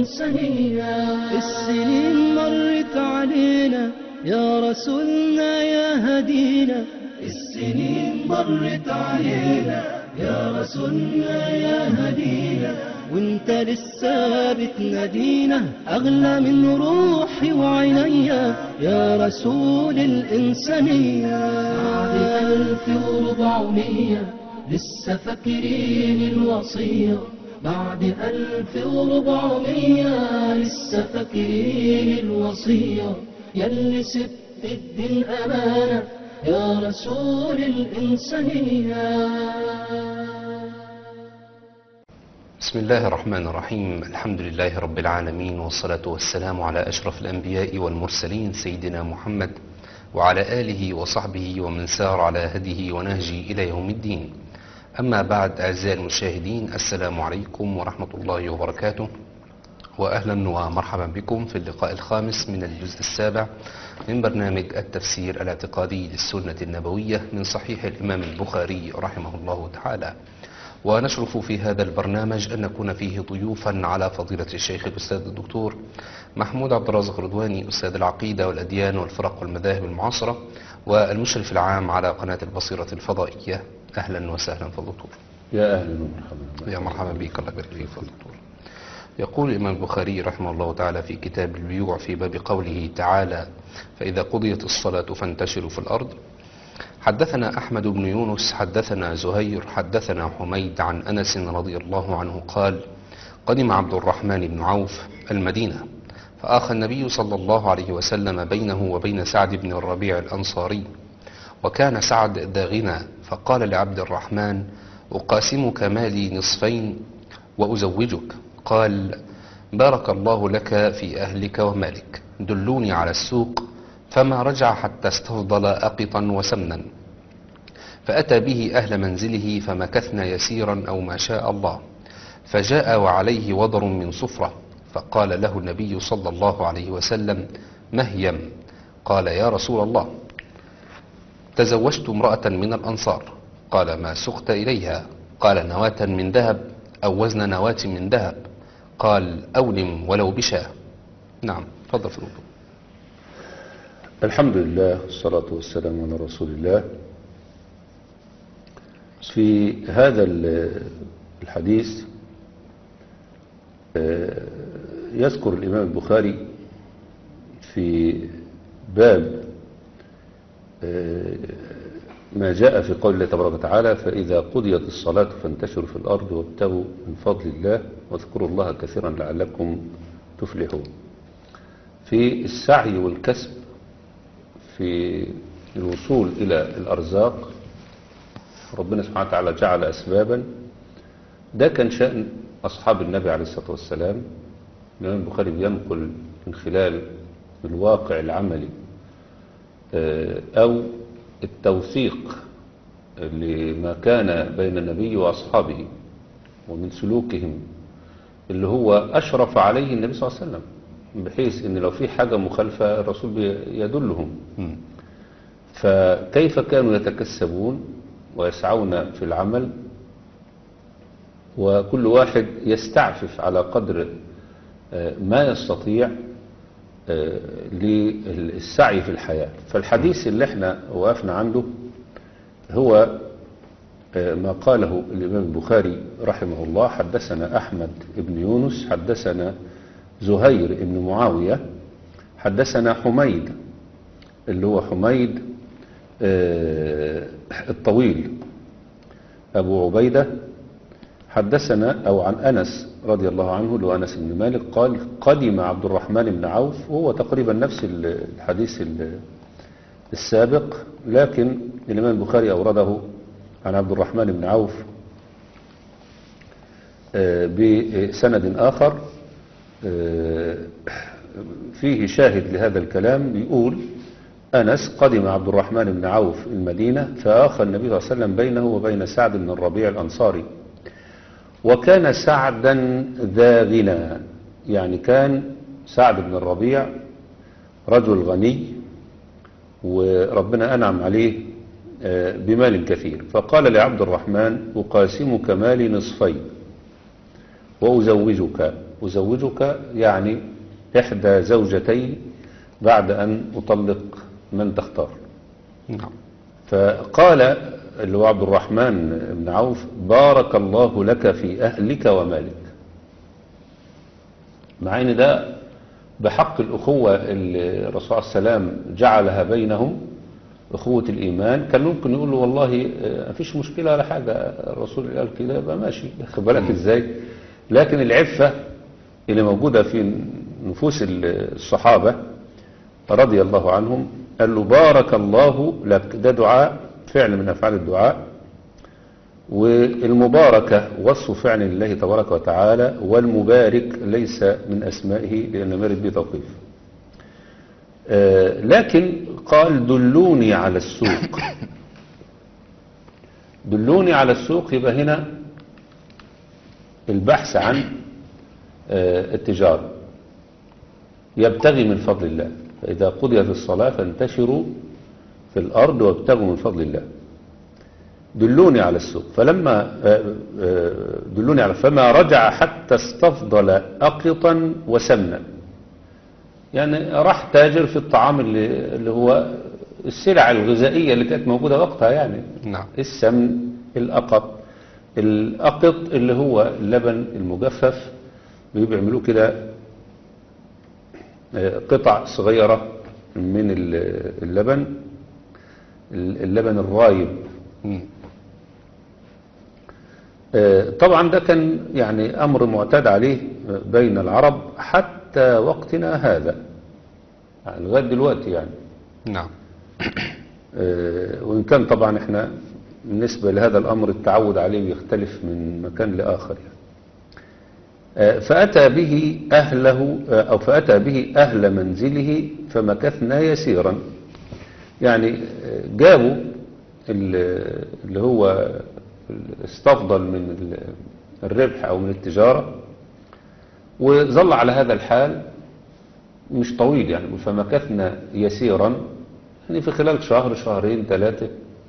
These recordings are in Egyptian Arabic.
الإنسانية السنين مرت علينا يا رسولنا يا هدينا السنين مرت علينا يا رسولنا يا هدينا وانت لسه بتنادينا اغلى من روحي وعينيا يا رسول الانسانيه بعد الف وربعمية لسه فاكرين الوصيه بعد ألف وربعمية لسه فاكرين الوصية يلي سبت الدين أمانة يا رسول الإنسانية بسم الله الرحمن الرحيم الحمد لله رب العالمين والصلاة والسلام على أشرف الأنبياء والمرسلين سيدنا محمد وعلى آله وصحبه ومن سار على هديه ونهجه إلى يوم الدين أما بعد أعزائي المشاهدين السلام عليكم ورحمة الله وبركاته وأهلا ومرحبا بكم في اللقاء الخامس من الجزء السابع من برنامج التفسير الاعتقادي للسنة النبوية من صحيح الإمام البخاري رحمه الله تعالى ونشرف في هذا البرنامج أن نكون فيه ضيوفا على فضيلة الشيخ الأستاذ الدكتور محمود عبد الرازق رضواني أستاذ العقيدة والأديان والفرق والمذاهب المعاصرة والمشرف العام على قناة البصيرة الفضائية أهلا وسهلا فالدكتور يا أهلا ومرحبا يا مرحبا بك الله يبارك فيك فالدكتور يقول الإمام البخاري رحمه الله تعالى في كتاب البيوع في باب قوله تعالى فإذا قضيت الصلاة فانتشروا في الأرض حدثنا أحمد بن يونس حدثنا زهير حدثنا حميد عن أنس رضي الله عنه قال قدم عبد الرحمن بن عوف المدينة فآخى النبي صلى الله عليه وسلم بينه وبين سعد بن الربيع الأنصاري وكان سعد ذا غنى فقال لعبد الرحمن أقاسمك مالي نصفين وأزوجك قال بارك الله لك في أهلك ومالك دلوني على السوق فما رجع حتى استفضل أقطا وسمنا فأتى به أهل منزله فمكثنا يسيرا أو ما شاء الله فجاء وعليه وضر من صفرة فقال له النبي صلى الله عليه وسلم مهيم قال يا رسول الله تزوجت امرأة من الأنصار قال ما سقت إليها قال نواة من ذهب أو وزن نواة من ذهب قال أولم ولو بشاه نعم تفضل في الوضوء الحمد لله والصلاة والسلام على رسول الله في هذا ال- الحديث آه، يذكر الإمام البخاري في باب آه، ما جاء في قول الله تبارك وتعالى فإذا قضيت الصلاة فانتشروا في الأرض وابتغوا من فضل الله واذكروا الله كثيرا لعلكم تفلحون في السعي والكسب في الوصول إلى الأرزاق ربنا سبحانه وتعالى جعل أسبابا ده كان شأن أصحاب النبي عليه الصلاة والسلام الإمام البخاري بينقل من خلال الواقع العملي آه، أو التوثيق لما كان بين النبي وأصحابه ومن سلوكهم اللي هو أشرف عليه النبي صلى الله عليه وسلم بحيث ان لو في حاجة مخالفة الرسول بي- يدلهم مم. فكيف كانوا يتكسبون ويسعون في العمل وكل واحد يستعفف على قدر آه، ما يستطيع آه، للسعي في الحياة فالحديث اللي احنا وقفنا عنده هو آه، ما قاله الإمام البخاري رحمه الله حدثنا أحمد بن يونس حدثنا زهير بن معاوية حدثنا حميد اللي هو حميد آه، الطويل أبو عبيدة حدثنا أو عن أنس رضي الله عنه اللي هو أنس بن مالك قال قدم عبد الرحمن بن عوف وهو تقريبا نفس الحديث ال- السابق لكن الإمام البخاري أورده عن عبد الرحمن بن عوف آه، بسند آخر آه، فيه شاهد لهذا الكلام بيقول أنس قدم عبد الرحمن بن عوف المدينة فآخى النبي صلى الله عليه وسلم بينه وبين سعد بن الربيع الأنصاري وكان سعدا ذا غنى يعني كان سعد بن الربيع رجل غني وربنا أنعم عليه آه، بمال كثير فقال لعبد الرحمن أقاسمك مالي نصفين وأزوجك أزوجك يعني إحدى زوجتين بعد أن أطلق من تختار نعم فقال اللي هو عبد الرحمن بن عوف بارك الله لك في أهلك ومالك مع ان ده بحق الأخوة اللي الرسول عليه السلام جعلها بينهم أخوة الإيمان كان ممكن يقول له والله آه، مفيش مشكلة ولا حاجة الرسول قال كده يبقى ماشي خد بالك إزاي لكن العفة اللي موجودة في نفوس الصحابة رضي الله عنهم قال له بارك الله لك ده دعاء فعل من أفعال الدعاء والمباركة وصف فعل الله تبارك وتعالى والمبارك ليس من أسمائه لأن مرد به توقيف آه، لكن قال دلوني على السوق دلوني على السوق يبقى هنا البحث عن آه، التجارة يبتغي من فضل الله فإذا قضيت الصلاة فانتشروا في الأرض وابتغوا من فضل الله دلوني على السوق فلما آه، آه، دلوني على فما رجع حتى استفضل أقطا وسمنا يعني راح تاجر في الطعام اللي, اللي هو السلع الغذائية اللي كانت موجودة وقتها يعني نعم السمن الأقط الأقط اللي هو اللبن المجفف بيعملوه كده آه، قطع صغيرة من ال- اللبن اللبن الرايب مم. آه، طبعا ده كان يعني أمر معتاد عليه بين العرب حتى وقتنا هذا يعني لغاية دلوقتي يعني نعم آه، وإن كان طبعا احنا بالنسبة لهذا الأمر التعود عليه بيختلف من مكان لآخر يعني. آه، فأتى به أهله آه، أو فأتى به أهل منزله فمكثنا يسيرا يعني آه، جابوا ال- اللي هو استفضل من ال- الربح أو من التجارة وظل على هذا الحال مش طويل يعني فمكثنا يسيرا يعني في خلال شهر شهرين ثلاثة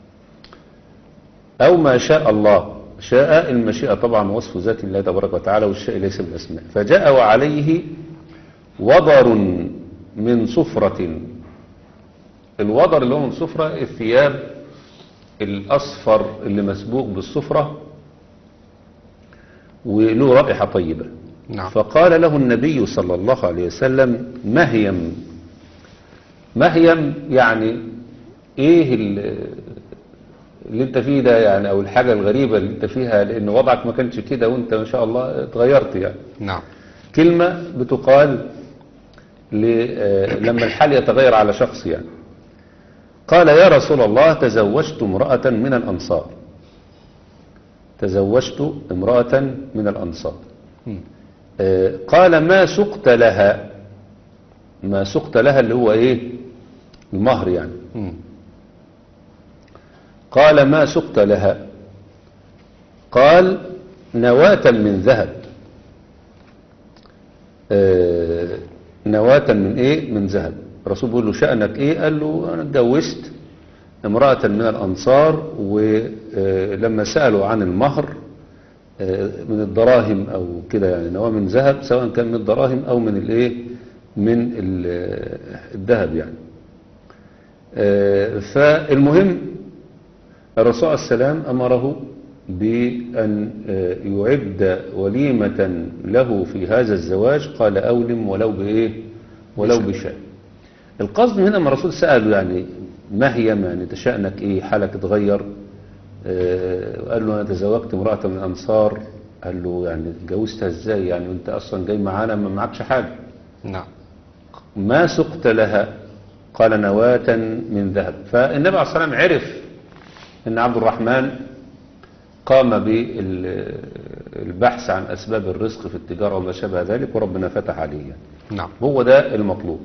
أو ما شاء الله شاء المشيئة طبعا وصف ذات الله تبارك وتعالى والشيء ليس بالأسماء فجاء وعليه وضر من صفرة الوضر اللي هو من صفرة الثياب الأصفر اللي مسبوق بالصفرة وله رائحة طيبة نعم فقال له النبي صلى الله عليه وسلم مهيم مهيم يعني ايه ال- اللي انت فيه ده يعني او الحاجة الغريبة اللي انت فيها لان وضعك ما كانش كده وانت ما شاء الله اتغيرت يعني نعم كلمة بتقال ل- آه، لما الحال يتغير على شخص يعني قال يا رسول الله تزوجت امرأة من الأنصار تزوجت امرأة من الأنصار مم. آه، قال ما سقت لها ما سقت لها اللي هو ايه المهر يعني مم. قال ما سقت لها قال نواة من ذهب آه، نواة من ايه من ذهب الرسول بيقول له شأنك ايه قال له انا اتجوزت امرأة من الانصار ولما سألوا عن المهر آه، من الدراهم او كده يعني نواة من ذهب سواء كان من الدراهم او من الايه من ال- الذهب يعني آه، فالمهم الرسول عليه السلام أمره بأن آه، يعد وليمة له في هذا الزواج قال أولم ولو بإيه ولو بشاء القصد هنا لما الرسول سأله يعني ما هي ما يعني تشأنك إيه حالك اتغير آه، قال له أنا تزوجت امرأة من الأنصار قال له يعني اتجوزتها ازاي يعني وانت اصلا جاي معانا ما معكش حاجة نعم ما سقت لها قال نواة من ذهب فالنبي عليه الصلاة والسلام عرف ان عبد الرحمن قام بالبحث عن اسباب الرزق في التجارة وما شابه ذلك وربنا فتح عليه يعني. نعم هو ده المطلوب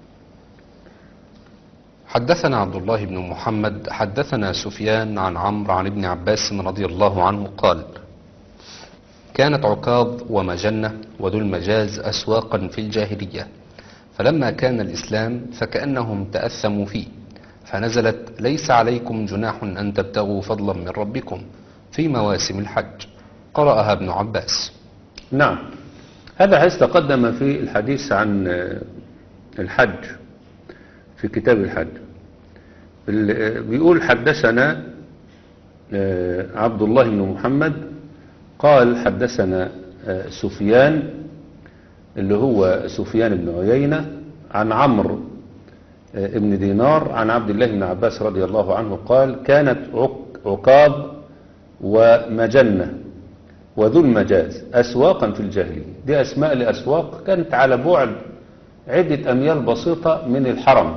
حدثنا عبد الله بن محمد حدثنا سفيان عن عمرو عن ابن عباس رضي الله عنه قال كانت عكاظ ومجنة وذو المجاز أسواقا في الجاهلية فلما كان الإسلام فكأنهم تأثموا فيه فنزلت ليس عليكم جناح أن تبتغوا فضلا من ربكم في مواسم الحج قرأها ابن عباس نعم هذا حديث تقدم في الحديث عن آه، الحج في كتاب الحج ال- آه، بيقول حدثنا آه، عبد الله بن محمد قال حدثنا آه، سفيان اللي هو سفيان بن عيينة عن عمرو آه، ابن دينار عن عبد الله بن عباس رضي الله عنه قال كانت عك- عقاب ومجنة وذو المجاز أسواقا في الجاهلية دي أسماء لأسواق كانت على بعد عدة أميال بسيطة من الحرم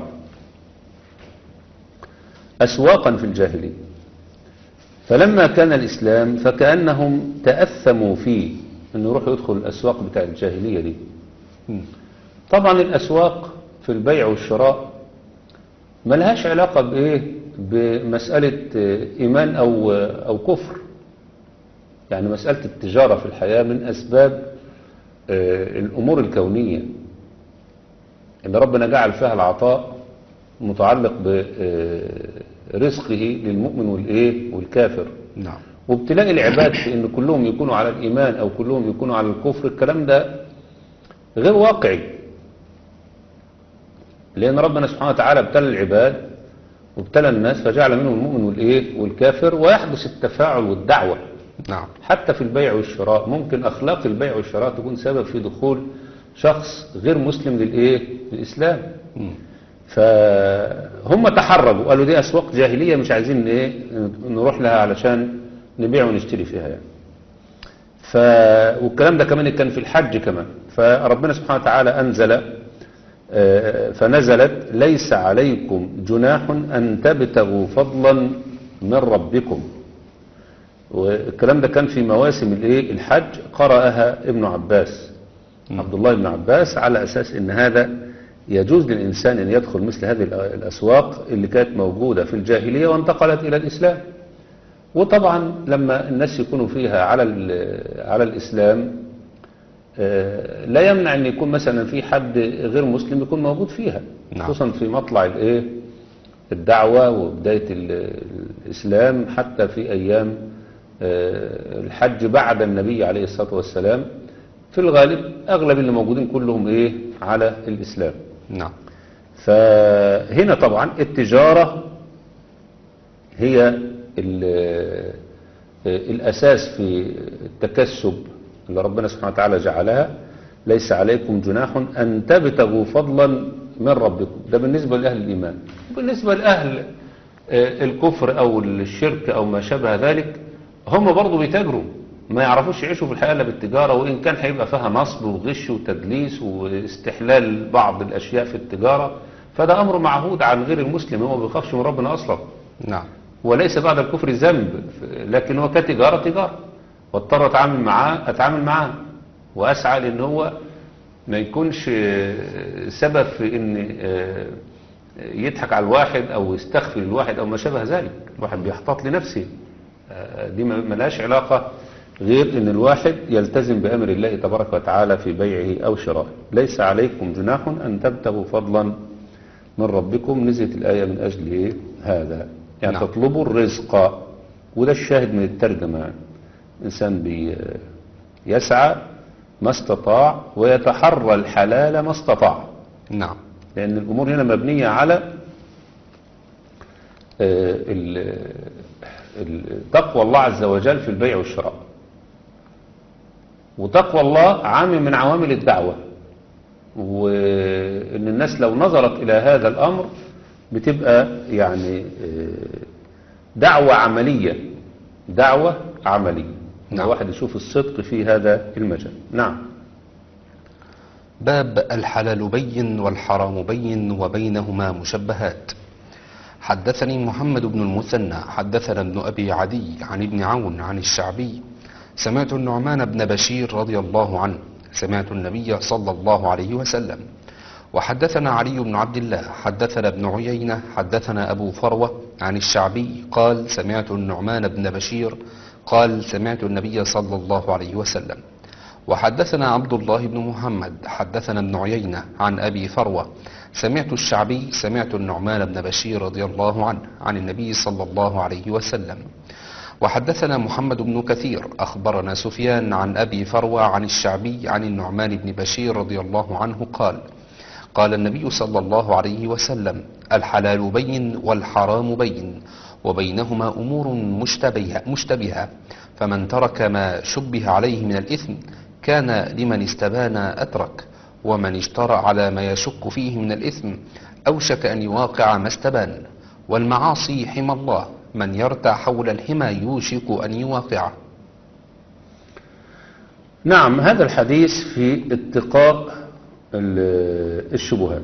أسواقا في الجاهلية فلما كان الإسلام فكأنهم تأثموا فيه أنه يروحوا يدخل الأسواق بتاع الجاهلية دي طبعا الأسواق في البيع والشراء ملهاش علاقة بإيه بمسألة آه، إيمان أو, آه، أو كفر يعني مسألة التجارة في الحياة من أسباب آه، الأمور الكونية اللي ربنا جعل فيها العطاء متعلق برزقه للمؤمن والإيه والكافر نعم وابتلاء العباد في ان كلهم يكونوا على الايمان او كلهم يكونوا على الكفر الكلام ده غير واقعي لان ربنا سبحانه وتعالى ابتلى العباد وابتلى الناس فجعل منهم المؤمن والايه والكافر ويحدث التفاعل والدعوه نعم حتى في البيع والشراء ممكن اخلاق البيع والشراء تكون سبب في دخول شخص غير مسلم للايه للاسلام مم. فهم تحرجوا قالوا دي اسواق جاهليه مش عايزين ايه نروح لها علشان نبيع ونشتري فيها يعني ف والكلام ده كمان كان في الحج كمان فربنا سبحانه وتعالى انزل آه، فنزلت ليس عليكم جناح ان تبتغوا فضلا من ربكم والكلام ده كان في مواسم الايه الحج قرأها ابن عباس عبد الله بن عباس على أساس أن هذا يجوز للإنسان أن يدخل مثل هذه الأ- الأسواق اللي كانت موجودة في الجاهلية وانتقلت إلى الإسلام وطبعا لما الناس يكونوا فيها على ال- على الإسلام آه، لا يمنع أن يكون مثلا في حد غير مسلم يكون موجود فيها نعم. خصوصا في مطلع الإيه الدعوة وبداية ال- الإسلام حتى في أيام آه، الحج بعد النبي عليه الصلاة والسلام في الغالب أغلب اللي موجودين كلهم إيه على الإسلام نعم فهنا طبعا التجارة هي ال- الأساس في التكسب اللي ربنا سبحانه وتعالى جعلها ليس عليكم جناح أن تبتغوا فضلا من ربكم ده بالنسبة لأهل الإيمان بالنسبة لأهل آه، الكفر أو الشرك أو ما شابه ذلك هم برضو بيتاجروا ما يعرفوش يعيشوا في الحياة إلا بالتجارة وإن كان هيبقى فيها نصب وغش وتدليس واستحلال بعض الأشياء في التجارة فده أمر معهود عن غير المسلم هو ما بيخافش من ربنا أصلا نعم وليس بعد الكفر ذنب لكن هو كتجارة تجارة واضطر اتعامل معاه اتعامل معاه واسعى لان هو ما يكونش آه، سبب في ان آه، يضحك على الواحد او يستخفي الواحد او ما شابه ذلك الواحد بيحتاط لنفسه آه، دي ما ما لهاش علاقة غير ان الواحد يلتزم بامر الله تبارك وتعالى في بيعه او شرائه ليس عليكم جناح ان تبتغوا فضلا من ربكم نزلت الآية من أجل إيه؟ هذا يعني نعم. تطلبوا الرزق وده الشاهد من الترجمة يعني. إنسان بي يسعى ما استطاع ويتحرى الحلال ما استطاع نعم لأن الأمور هنا مبنية على آه، ال- ال- تقوى الله عز وجل في البيع والشراء وتقوى الله عامل من عوامل الدعوة وإن الناس لو نظرت إلى هذا الأمر بتبقى يعني آه، دعوة عملية دعوة عملية إن نعم. الواحد يشوف الصدق في هذا المجال نعم باب الحلال بين والحرام بين وبينهما مشبهات حدثني محمد بن المثنى حدثنا ابن أبي عدي عن ابن عون عن الشعبي سمعت النعمان بن بشير رضي الله عنه سمعت النبي صلى الله عليه وسلم وحدثنا علي بن عبد الله حدثنا ابن عيينة حدثنا أبو فروة عن الشعبي قال سمعت النعمان بن بشير قال سمعت النبي صلى الله عليه وسلم وحدثنا عبد الله بن محمد حدثنا ابن عيينة عن أبي فروة سمعت الشعبي سمعت النعمان بن بشير رضي الله عنه عن النبي صلى الله عليه وسلم وحدثنا محمد بن كثير أخبرنا سفيان عن أبي فروى عن الشعبي عن النعمان بن بشير رضي الله عنه قال قال النبي صلى الله عليه وسلم الحلال بين والحرام بين وبينهما أمور مشتبهة, مشتبهة فمن ترك ما شبه عليه من الإثم كان لمن استبان أترك ومن اشترى على ما يشك فيه من الإثم أوشك أن يواقع ما استبان والمعاصي حمى الله من يرتع حول الحمى يوشك أن يواقعه نعم هذا الحديث في اتقاء ال- الشبهات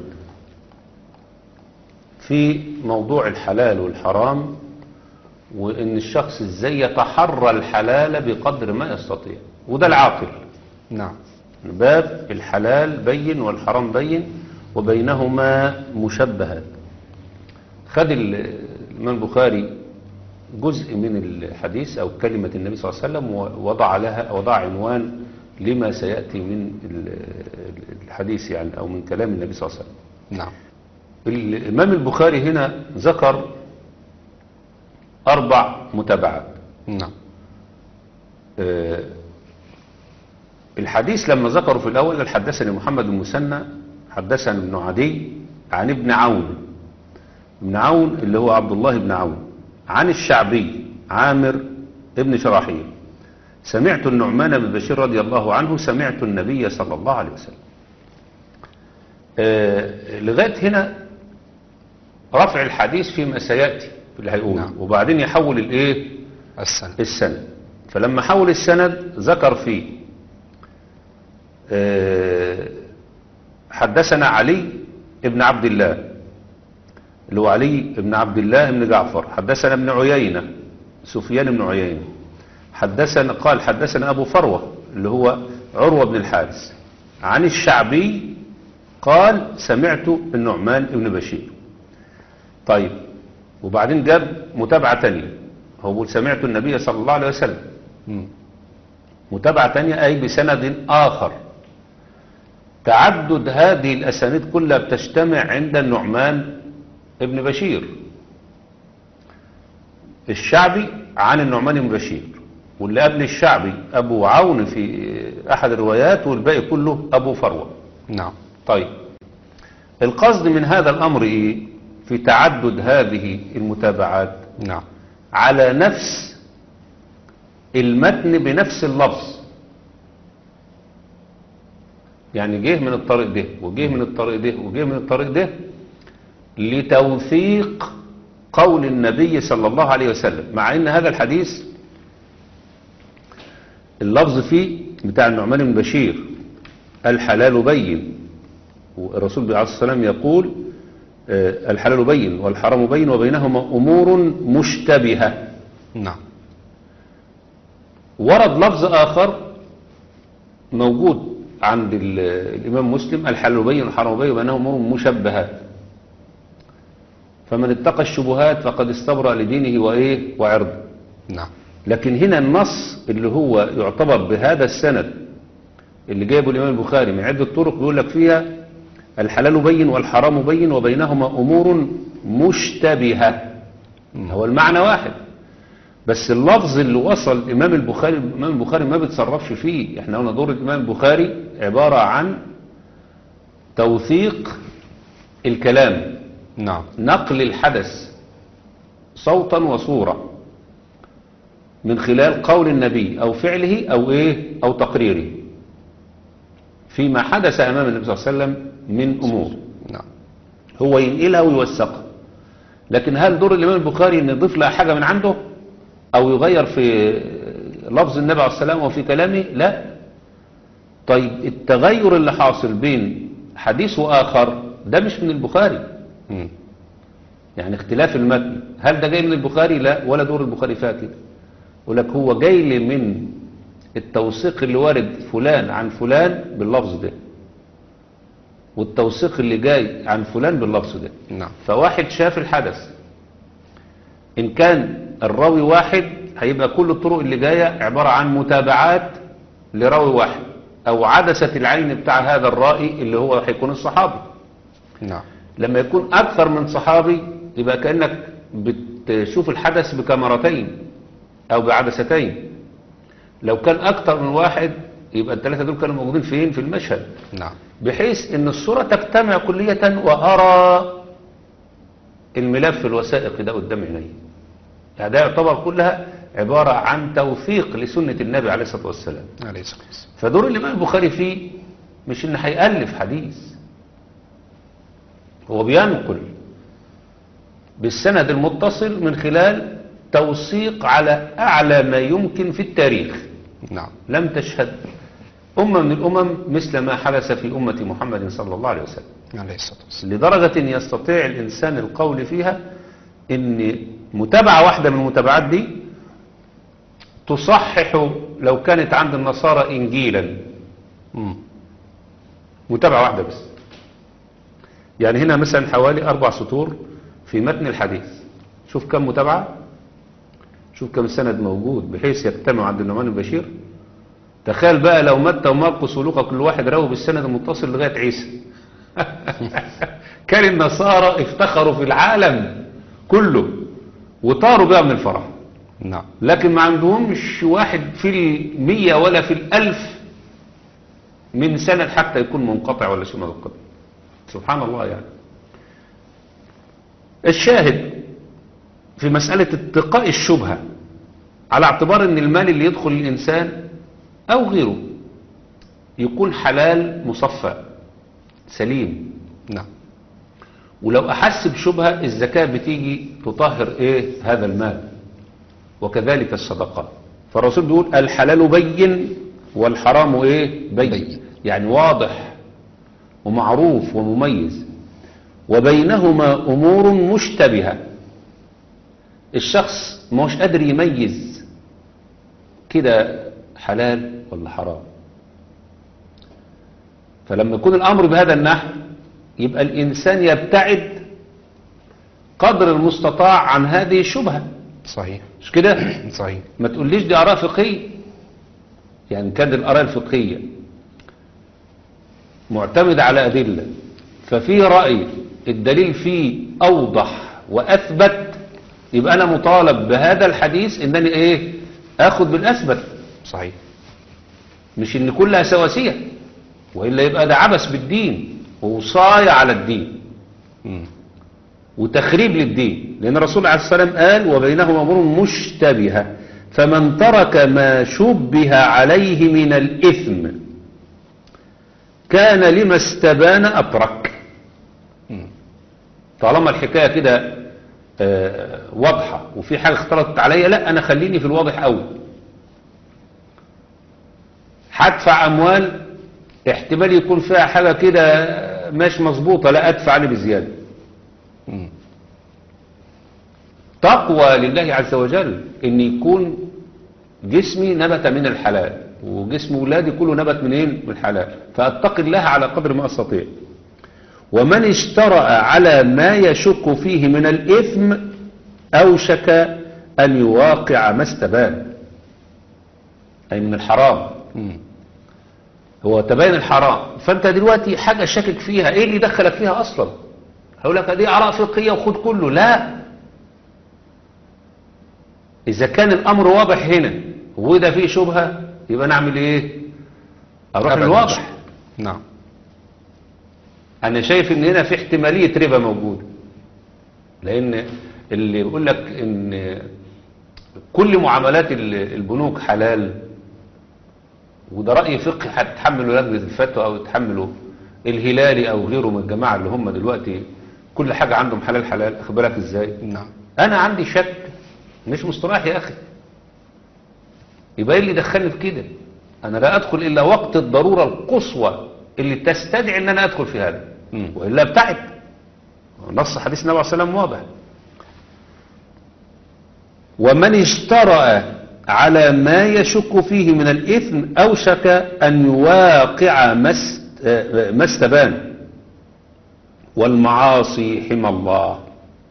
في موضوع الحلال والحرام وان الشخص ازاي يتحرى الحلال بقدر ما يستطيع وده العاقل نعم باب الحلال بين والحرام بين وبينهما مشبهات خد ال- الإمام البخاري جزء من الحديث أو كلمة النبي صلى الله عليه وسلم ووضع لها وضع عنوان لما سيأتي من ال- الحديث يعني أو من كلام النبي صلى الله عليه وسلم نعم الإمام البخاري هنا ذكر أربع متابعات نعم آه، الحديث لما ذكروا في الأول قال حدثني محمد بن مسنى حدثني ابن عدي عن ابن عون ابن عون اللي هو عبد الله بن عون عن الشعبي عامر ابن شراحيل سمعت النعمان بن بشير رضي الله عنه سمعت النبي صلى الله عليه وسلم آه، لغاية هنا رفع الحديث فيما سيأتي في اللي هيقوله نعم. وبعدين يحول الايه السنة السند فلما حول السند ذكر فيه آه، حدثنا علي ابن عبد الله اللي هو علي ابن عبد الله بن جعفر حدثنا ابن عيينة سفيان بن عيينة حدثنا قال حدثنا أبو فروة اللي هو عروة بن الحارث عن الشعبي قال سمعت النعمان بن بشير طيب وبعدين جاب متابعة تانية هو بيقول سمعت النبي صلى الله عليه وسلم مم. متابعة تانية أي بسند آخر تعدد هذه الأسانيد كلها بتجتمع عند النعمان ابن بشير الشعبي عن النعمان بن بشير واللي قبل الشعبي أبو عون في أحد الروايات والباقي كله أبو فروة نعم طيب القصد من هذا الأمر إيه في تعدد هذه المتابعات نعم على نفس المتن بنفس اللفظ يعني جه من الطريق ده وجه من الطريق ده وجه من الطريق ده لتوثيق قول النبي صلى الله عليه وسلم مع ان هذا الحديث اللفظ فيه بتاع النعمان بن بشير الحلال بين والرسول عليه الصلاة والسلام يقول آه، الحلال بين والحرام بين وبينهما أمور مشتبهة نعم ورد لفظ آخر موجود عند ال- الإمام مسلم الحلال بين والحرام بين وبينهما أمور مشبهات فمن اتقى الشبهات فقد استبرأ لدينه وإيه وعرضه نعم لكن هنا النص اللي هو يعتبر بهذا السند اللي جايبه الإمام البخاري من عدة طرق بيقول لك فيها الحلال بين والحرام بين وبينهما أمور مشتبهة هو المعنى واحد بس اللفظ اللي وصل الإمام البخاري الإمام البخاري ما بيتصرفش فيه احنا قلنا دور الإمام البخاري عبارة عن توثيق الكلام نعم نقل الحدث صوتا وصورة من خلال قول النبي أو فعله أو إيه أو تقريره فيما حدث أمام النبي صلى الله عليه وسلم من أمور نعم هو ينقلها ويوثقها لكن هل دور الإمام البخاري أن يضيف لها حاجة من عنده أو يغير في لفظ النبي عليه السلام وفي كلامه لا طيب التغير اللي حاصل بين حديث وآخر ده مش من البخاري مم. يعني اختلاف المتن هل ده جاي من البخاري لا ولا دور البخاري فيها كده يقول لك هو جاي لي من التوثيق اللي وارد فلان عن فلان باللفظ ده والتوثيق اللي جاي عن فلان باللفظ ده نعم فواحد شاف الحدث إن كان الراوي واحد هيبقى كل الطرق اللي جاية عبارة عن متابعات لراوي واحد أو عدسة العين بتاع هذا الرائي اللي هو هيكون الصحابي نعم لما يكون أكثر من صحابي يبقى كأنك بتشوف الحدث بكاميرتين أو بعدستين لو كان أكتر من واحد يبقى الثلاثة دول كانوا موجودين فين في المشهد نعم بحيث ان الصورة تجتمع كلية وأرى الملف الوثائقي ده قدام عيني يعني ده يعتبر كلها عبارة عن توثيق لسنة النبي عليه الصلاة والسلام عليه الصلاة والسلام فدور الإمام البخاري فيه مش إن هيألف حديث هو بينقل بالسند المتصل من خلال توثيق على أعلى ما يمكن في التاريخ نعم لم تشهد أمة من الأمم مثل ما حدث في أمة محمد صلى الله عليه وسلم عليه الصلاة والسلام لدرجة يستطيع الإنسان القول فيها إن متابعة واحدة من المتابعات دي تصحح لو كانت عند النصارى إنجيلا مم. متابعة واحدة بس يعني هنا مثلا حوالي أربع سطور في متن الحديث شوف كم متابعة شوف كم سند موجود بحيث يجتمع عند النعمان بن بشير تخيل بقى لو متى ومرقس ولوقا كل واحد راوي بالسند المتصل لغاية عيسى كان النصارى افتخروا في العالم كله وطاروا بقى من الفرح نعم لكن ما عندهمش واحد في المية ولا في الألف من سند حتى يكون منقطع ولا شيء من القبل سبحان الله يعني الشاهد في مسألة اتقاء الشبهة على اعتبار ان المال اللي يدخل الإنسان أو غيره يكون حلال مصفى سليم نعم ولو أحس بشبهة الزكاة بتيجي تطهر إيه هذا المال وكذلك الصدقات فالرسول بيقول الحلال بين والحرام إيه بين, بين. يعني واضح ومعروف ومميز وبينهما أمور مشتبهة الشخص مش قادر يميز كده حلال ولا حرام فلما يكون الأمر بهذا النحو يبقى الإنسان يبتعد قدر المستطاع عن هذه الشبهة صحيح مش كده صحيح ما تقوليش دي آراء فقهية يعني كانت الآراء الفقهية معتمد على أدلة ففي رأي الدليل فيه أوضح وأثبت يبقى أنا مطالب بهذا الحديث إنني إيه أخذ بالأثبت صحيح مش إن كلها سواسية وإلا يبقى ده عبث بالدين ووصاية على الدين مم. وتخريب للدين لأن الرسول عليه الصلاة والسلام قال وبينهما أمور مشتبهة فمن ترك ما شبه عليه من الإثم كان لما استبان أترك مم. طالما الحكاية كده آه، واضحة وفي حاجة اختلطت عليا لا أنا خليني في الواضح أول هدفع أموال احتمال يكون فيها حاجة كده مش مظبوطة لا أدفع عليه بزيادة مم. تقوى لله عز وجل ان يكون جسمي نبت من الحلال وجسم ولادي كله نبت منين من الحلال فاتقي الله على قدر ما استطيع ومن اشترأ على ما يشك فيه من الإثم أوشك أن يواقع ما استبان أي من الحرام مم. هو تبين الحرام فأنت دلوقتي حاجة شاكك فيها إيه اللي دخلك فيها أصلا هقول لك دي آراء فقهية وخد كله لا إذا كان الأمر واضح هنا وده فيه شبهة يبقى نعمل إيه أروح أبداً. للواضح نعم أنا شايف إن هنا في احتمالية ربا موجودة لأن اللي يقول لك إن كل معاملات ال- البنوك حلال وده رأي فقهي هتحمله لجنة الفتوى أو يتحمله الهلالي أو غيره من الجماعة اللي هم دلوقتي كل حاجة عندهم حلال حلال أخد بالك إزاي نعم أنا عندي شك مش مصطلح يا أخي يبقى إيه اللي دخلني في كده أنا لا أدخل إلا وقت الضرورة القصوى اللي تستدعي إن أنا أدخل في هذا مم. وإلا ابتعد نص حديث النبي عليه الصلاة والسلام واضح ومن اشترأ على ما يشك فيه من الإثم أوشك أن يواقع ما است- آه، ما استبان والمعاصي حمى الله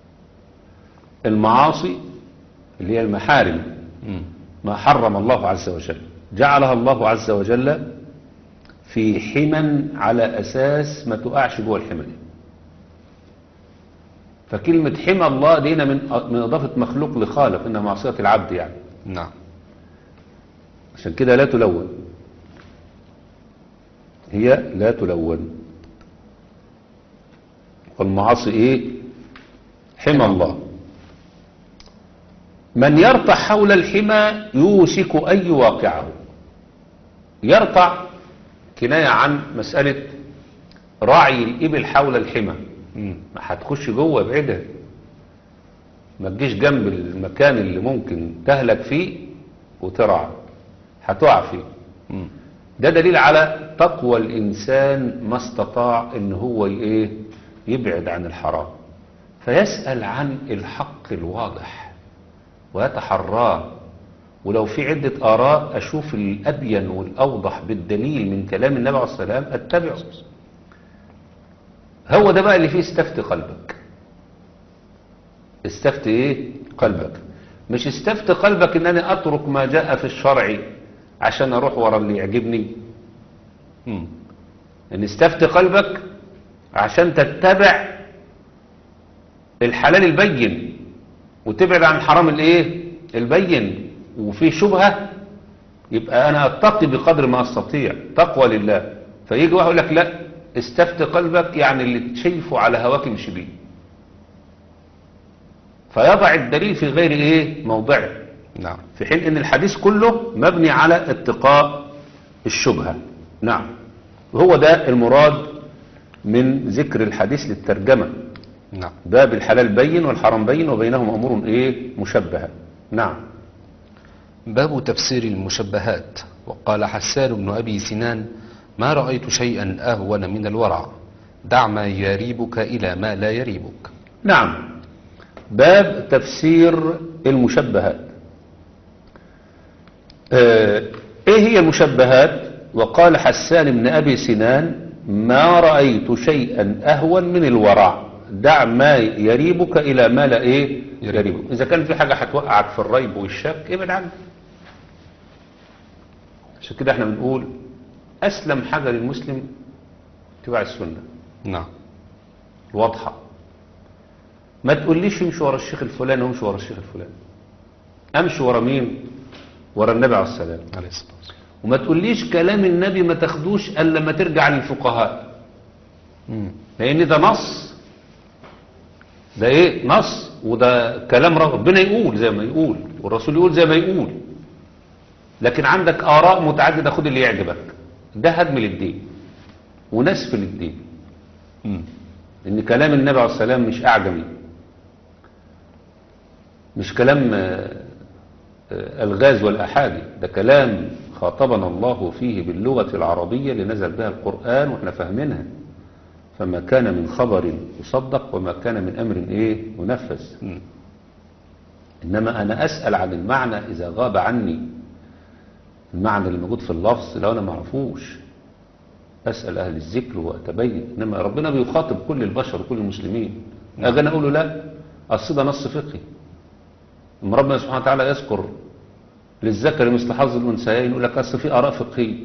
المعاصي اللي هي المحارم مم. ما حرم الله عز وجل جعلها الله عز وجل في حمى على أساس ما تقعش جوه الحمى دي فكلمة حمى الله دينا من من إضافة مخلوق لخالق إنها معصية العبد يعني نعم عشان كده لا تلون هي لا تلون والمعاصي ايه حمى الله من يرتع حول الحمى يوشك أن يواقعه يرتع كناية عن مسألة راعي الإبل حول الحمى مم. ما هتخش جوه بعيدها ما تجيش جنب المكان اللي ممكن تهلك فيه وترعى هتقع فيه مم. ده دليل على تقوى الإنسان ما استطاع إن هو إيه يبعد عن الحرام فيسأل عن الحق الواضح ويتحراه ولو في عدة آراء أشوف الأبين والأوضح بالدليل من كلام النبي عليه الصلاة والسلام أتبعه هو ده بقى اللي فيه استفت قلبك استفت ايه قلبك مش استفت قلبك ان انا اترك ما جاء في الشرع عشان اروح ورا اللي يعجبني مم. ان استفت قلبك عشان تتبع الحلال البين وتبعد عن الحرام الايه البين وفي شبهة يبقى انا اتقي بقدر ما استطيع تقوى لله فيجي واحد يقول لك لا استفت قلبك يعني اللي شايفه على هواك امشي بيه فيضع الدليل في غير ايه موضعه نعم في حين ان الحديث كله مبني على اتقاء الشبهة نعم هو ده المراد من ذكر الحديث للترجمة نعم باب الحلال بين والحرام بين وبينهما امور ايه مشبهة نعم باب تفسير المشبهات وقال حسان بن أبي سنان ما رأيت شيئا أهون من الورع دع ما يريبك إلى ما لا يريبك نعم باب تفسير المشبهات آه، ايه هي المشبهات وقال حسان بن ابي سنان ما رأيت شيئا اهون من الورع دع ما يريبك الى ما لا ايه يريبك اذا كان في حاجة هتوقعك في الريب والشك ابعد عنها عشان كده احنا بنقول اسلم حاجة للمسلم اتباع السنة نعم واضحة ما تقوليش امشي ورا الشيخ الفلاني وامشي ورا الشيخ الفلاني امشي ورا مين ورا النبي عليه السلام عليه الصلاة والسلام وما تقوليش كلام النبي ما تاخدوش الا لما ترجع للفقهاء مم. لان ده نص ده ايه نص وده كلام ربنا يقول زي ما يقول والرسول يقول زي ما يقول لكن عندك اراء متعدده خد اللي يعجبك ده هدم للدين ونسف للدين مم. ان كلام النبي عليه السلام مش اعجمي مش كلام آه، آه، الغاز والاحادي ده كلام خاطبنا الله فيه باللغة العربية اللي نزل بها القرآن واحنا فاهمينها فما كان من خبر يصدق وما كان من امر ايه ينفذ مم. انما انا اسأل عن المعنى اذا غاب عني المعنى اللي موجود في اللفظ لو انا ما اعرفوش اسال اهل الذكر واتبين انما ربنا بيخاطب كل البشر وكل المسلمين اجي انا اقول له لا اصل ده نص فقهي اما ربنا سبحانه وتعالى يذكر للذكر مثل حظ الانثيين يقول لك اصل في اراء فقهيه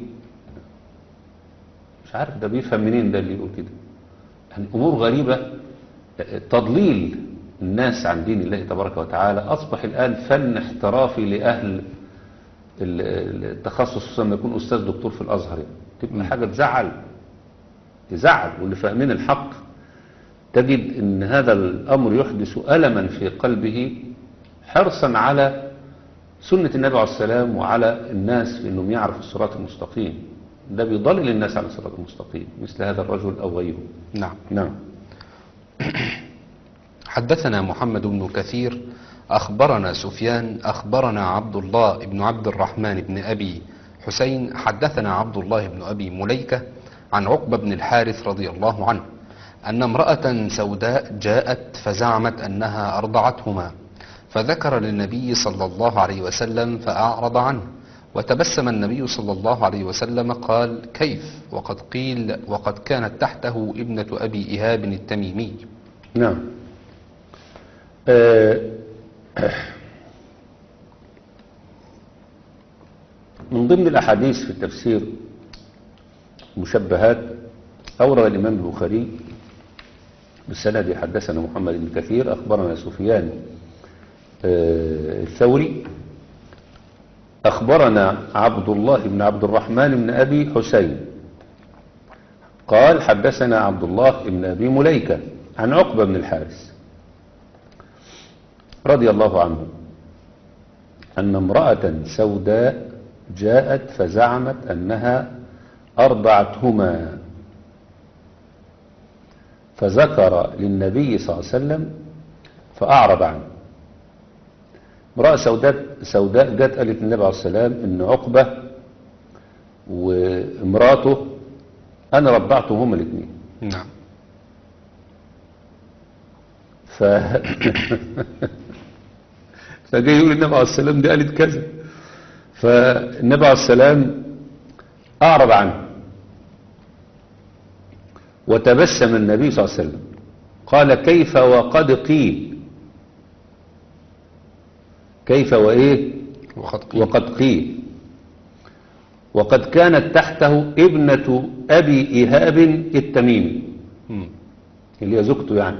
مش عارف ده بيفهم منين ده اللي يقول كده يعني امور غريبه تضليل الناس عن دين الله تبارك وتعالى اصبح الان فن احترافي لاهل ال- التخصص خصوصا لما يكون استاذ دكتور في الازهر يعني تبقى حاجه تزعل تزعل واللي فاهمين الحق تجد ان هذا الامر يحدث الما في قلبه حرصا على سنه النبي عليه السلام وعلى الناس في انهم يعرفوا الصراط المستقيم ده بيضلل الناس على الصراط المستقيم مثل هذا الرجل او غيره نعم نعم حدثنا محمد بن كثير أخبرنا سفيان أخبرنا عبد الله بن عبد الرحمن بن أبي حسين حدثنا عبد الله بن أبي مليكة عن عقبة بن الحارث رضي الله عنه أن امرأة سوداء جاءت فزعمت أنها أرضعتهما فذكر للنبي صلى الله عليه وسلم فأعرض عنه وتبسم النبي صلى الله عليه وسلم قال كيف وقد قيل وقد كانت تحته ابنة أبي إيهاب التميمي نعم آه، من ضمن الأحاديث في التفسير مشبهات أورد الإمام البخاري بالسند حدثنا محمد بن كثير أخبرنا سفيان آه، الثوري أخبرنا عبد الله بن عبد الرحمن بن أبي حسين قال حدثنا عبد الله بن أبي مليكة عن عقبة بن الحارث رضي الله عنه أن امرأة سوداء جاءت فزعمت أنها أرضعتهما فذكر للنبي صلى الله عليه وسلم فأعرض عنه امرأة سوداء, سوداء جت قالت للنبي عليه السلام إن عقبة وامراته أنا رضعتهم الاثنين نعم ف فجاي يقول النبي عليه السلام دي قالت كذا فالنبي عليه السلام أعرض عنه وتبسم النبي صلى الله عليه وسلم قال كيف وقد قيل كيف وإيه وقد قيل وقد قيل وقد كانت تحته ابنة أبي إيهاب التميمي مم. اللي هي زوجته يعني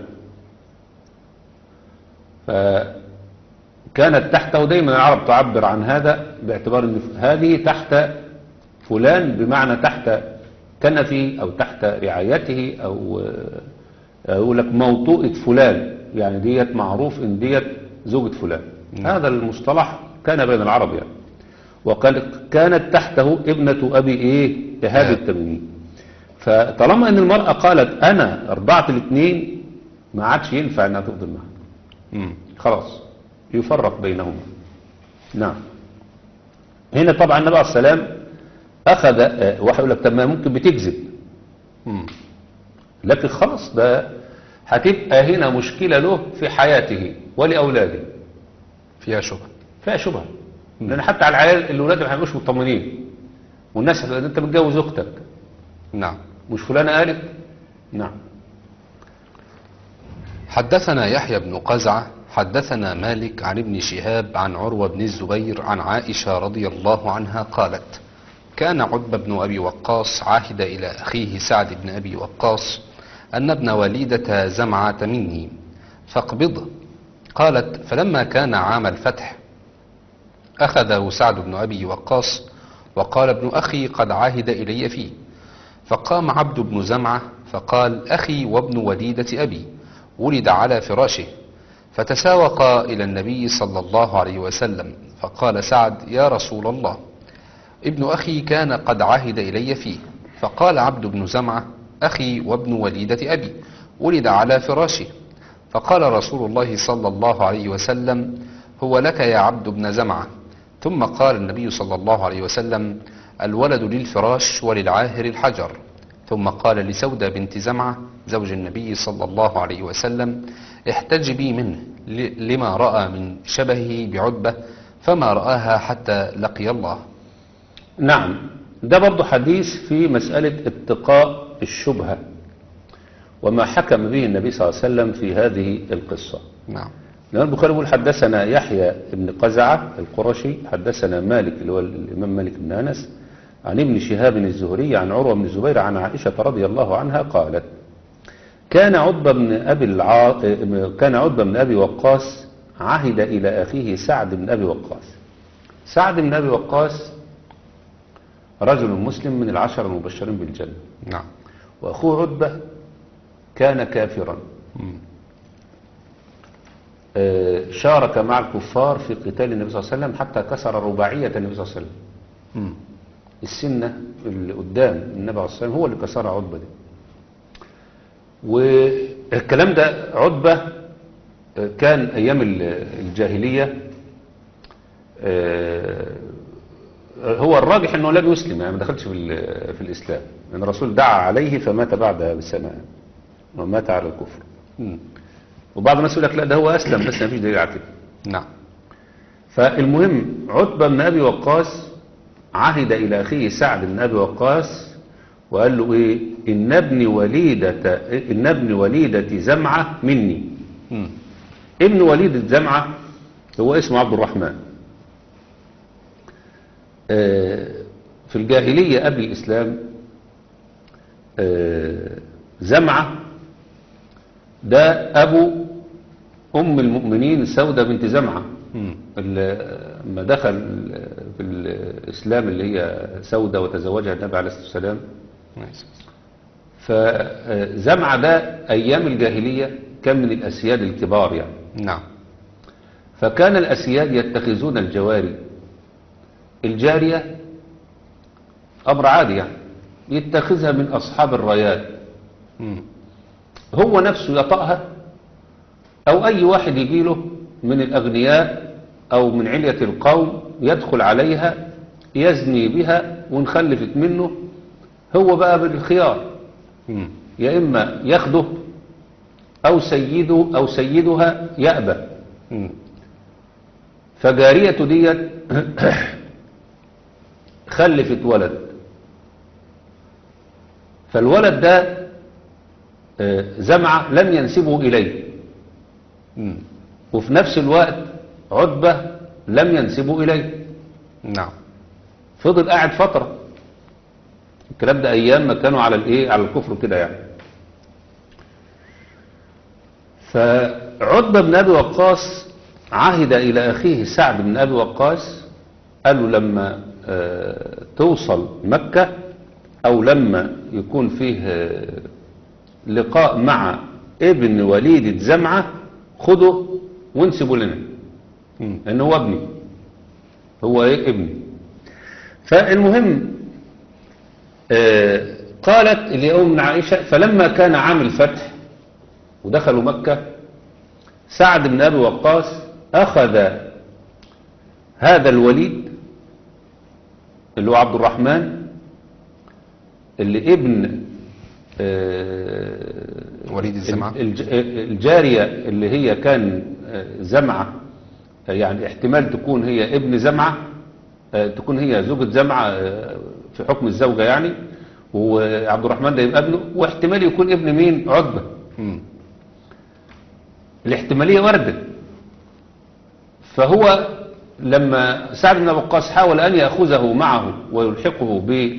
فكانت تحته دايما العرب تعبر عن هذا باعتبار ان هذه تحت فلان بمعنى تحت كنفه او تحت رعايته او آه، يقول لك موطوءة فلان يعني ديت معروف ان ديت زوجة فلان هذا المصطلح كان بين العرب يعني وقال كانت تحته ابنة ابي ايه ايهاب نعم. التميمي فطالما ان المرأة قالت انا ارضعت الاثنين ما عادش ينفع انها تفضل معها مم. خلاص يفرق بينهما نعم هنا طبعا النبي عليه السلام اخذ آه، واحد يقول لك طب ما ممكن بتكذب مم. لكن خلاص ده هتبقى هنا مشكلة له في حياته ولأولاده فيها شبهة فيها شبهة لأن حتى على العيال الأولاد ما هيبقوش مطمنين والناس هتقول أنت متجوز أختك نعم مش فلانة قالت نعم حدثنا يحيى بن قزعة حدثنا مالك عن ابن شهاب عن عروة بن الزبير عن عائشة رضي الله عنها قالت كان عتبة بن أبي وقاص عهد إلى أخيه سعد بن أبي وقاص أن ابن وليدة زمعة مني فاقبضه قالت فلما كان عام الفتح أخذه سعد بن أبي وقاص وقال ابن أخي قد عهد إلي فيه فقام عبد بن زمعة فقال أخي وابن وليدة أبي ولد على فراشه فتساوقا إلى النبي صلى الله عليه وسلم فقال سعد يا رسول الله ابن أخي كان قد عهد إلي فيه فقال عبد بن زمعة أخي وابن وليدة أبي ولد على فراشه فقال رسول الله صلى الله عليه وسلم هو لك يا عبد بن زمعة ثم قال النبي صلى الله عليه وسلم الولد للفراش وللعاهر الحجر ثم قال لسودة بنت زمعة زوج النبي صلى الله عليه وسلم احتجبي منه ل- لما رأى من شبهه بعتبة فما رآها حتى لقي الله نعم ده برضو حديث في مسألة اتقاء الشبهة وما حكم به النبي صلى الله عليه وسلم في هذه القصة نعم الإمام البخاري يقول حدثنا يحيى بن قزعة القرشي حدثنا مالك اللي هو الإمام مالك بن أنس عن ابن شهاب الزهري عن عروة بن الزبير عن عائشة رضي الله عنها قالت كان عتبة بن أبي الع... كان عتبة بن أبي وقاص عهد إلى أخيه سعد بن أبي وقاص سعد بن أبي وقاص رجل مسلم من العشر المبشرين بالجنة نعم وأخوه عتبة كان كافرا مم. آه، شارك مع الكفار في قتال النبي صلى الله عليه وسلم حتى كسر رباعية النبي صلى الله عليه وسلم مم. السنة اللي قدام النبي عليه الصلاة والسلام هو اللي كسرها عتبة دي والكلام ده عتبة آه، كان أيام ال- الجاهلية آه، هو الراجح انه لم يسلم يعني ما دخلش في, ال- في الاسلام لان الرسول دعا عليه فمات بعدها بسنه ومات على الكفر مم. وبعض الناس يقول لك لا ده هو اسلم بس ما فيش دليل على كده نعم فالمهم عتبة بن أبي وقاص عهد إلى أخيه سعد بن أبي وقاص وقال له إيه إن ابن وليدة إن ابن وليدة زمعة مني مم. ابن وليدة زمعة هو اسمه عبد الرحمن آه، في الجاهلية قبل الإسلام آه، زمعة ده أبو أم المؤمنين سودة بنت زمعة مم. اللي لما دخل بالإسلام اللي هي سودة وتزوجها النبي عليه الصلاة والسلام ماشي. فزمعة ده أيام الجاهلية كان من الأسياد الكبار يعني نعم فكان الأسياد يتخذون الجواري الجارية أمر عادي يعني يتخذها من أصحاب الرايات مم. هو نفسه يطأها أو أي واحد يجيله من الأغنياء أو من علية القوم يدخل عليها يزني بها ونخلفت منه هو بقى بالخيار مم. يا إما ياخده أو سيده أو سيدها يأبى مم. فجارية ديت خلفت ولد فالولد ده آه، زمعة لم ينسبه إليه مم. وفي نفس الوقت عتبة لم ينسبه إليه نعم فضل قاعد فترة الكلام ده أيام ما كانوا على الإيه على الكفر كده يعني فعتبة بن أبي وقاص عهد إلى أخيه سعد بن أبي وقاص قال له لما آه، توصل مكة أو لما يكون فيه آه، لقاء مع ابن وليدة زمعة خده وانسبه لنا مم. لأن هو ابني هو ايه ابني فالمهم آه، قالت اليوم من عائشة فلما كان عام الفتح ودخلوا مكة سعد بن أبي وقاص أخذ هذا الوليد اللي هو عبد الرحمن اللي ابن آه، وليد الزمعة. الج- الجارية اللي هي كان آه، زمعة آه، يعني احتمال تكون هي ابن زمعة آه، تكون هي زوجة زمعة آه، في حكم الزوجة يعني وعبد الرحمن ده يبقى ابنه واحتمال يكون ابن مين عتبة مم. الاحتمالية وردة فهو لما سعد بن أبي وقاص حاول أن يأخذه معه ويلحقه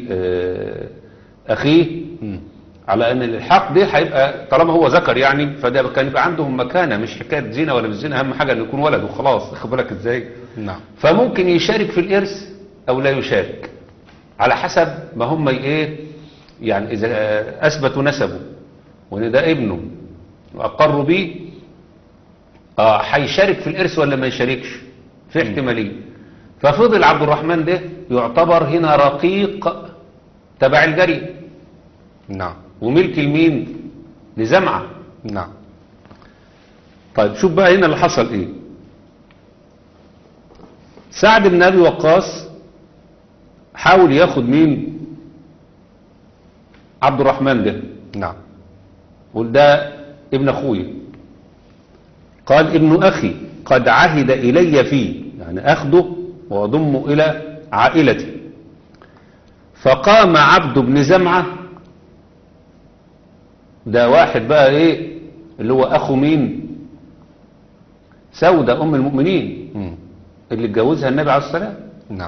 بأخيه مم. على أن الإلحاق دي هيبقى طالما هو ذكر يعني فده كان يبقى عندهم مكانة مش حكاية زنا ولا مش زنا أهم حاجة أن يكون ولد وخلاص خد بالك إزاي نعم فممكن يشارك في الإرث أو لا يشارك على حسب ما هم إيه يعني إذا أثبتوا نسبه وإن ده ابنه وأقروا بيه آه هيشارك في الإرث ولا ما يشاركش في احتمالية ففضل عبد الرحمن ده يعتبر هنا رقيق تبع الجري نعم وملك المين لزمعة نعم طيب شوف بقى هنا اللي حصل ايه سعد بن ابي وقاص حاول ياخد مين عبد الرحمن ده نعم قول ده ابن اخويا قال ابن اخي قد عهد الي فيه يعني اخده واضمه الى عائلتي فقام عبد بن زمعه ده واحد بقى ايه اللي هو اخو مين سودة ام المؤمنين مم. اللي اتجوزها النبي عليه الصلاة والسلام نعم